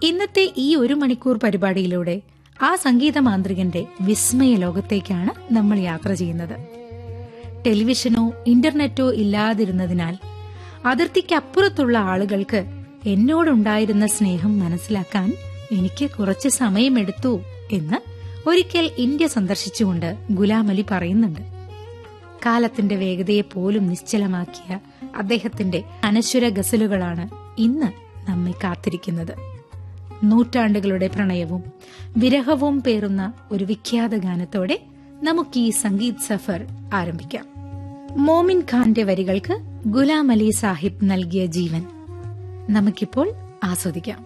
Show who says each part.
Speaker 1: ഇന്നത്തെ ഈ ഒരു മണിക്കൂർ പരിപാടിയിലൂടെ ആ സംഗീത മാന്ത്രികന്റെ വിസ്മയ ലോകത്തേക്കാണ് നമ്മൾ യാത്ര ചെയ്യുന്നത് ടെലിവിഷനോ ഇന്റർനെറ്റോ ഇല്ലാതിരുന്നതിനാൽ അതിർത്തിക്കപ്പുറത്തുള്ള ആളുകൾക്ക് എന്നോടുണ്ടായിരുന്ന സ്നേഹം മനസ്സിലാക്കാൻ എനിക്ക് കുറച്ച് സമയമെടുത്തു എന്ന് ഒരിക്കൽ ഇന്ത്യ സന്ദർശിച്ചുകൊണ്ട് ഗുലാം അലി പറയുന്നുണ്ട് കാലത്തിന്റെ വേഗതയെ പോലും നിശ്ചലമാക്കിയ അദ്ദേഹത്തിന്റെ അനശ്വര ഗസലുകളാണ് ഇന്ന് നമ്മെ കാത്തിരിക്കുന്നത് നൂറ്റാണ്ടുകളുടെ പ്രണയവും വിരഹവും പേറുന്ന ഒരു വിഖ്യാത ഗാനത്തോടെ നമുക്ക് ഈ സംഗീത് സഫർ ആരംഭിക്കാം മോമിൻ ഖാന്റെ വരികൾക്ക് ഗുലാം അലി സാഹിബ് നൽകിയ ജീവൻ നമുക്കിപ്പോൾ ആസ്വദിക്കാം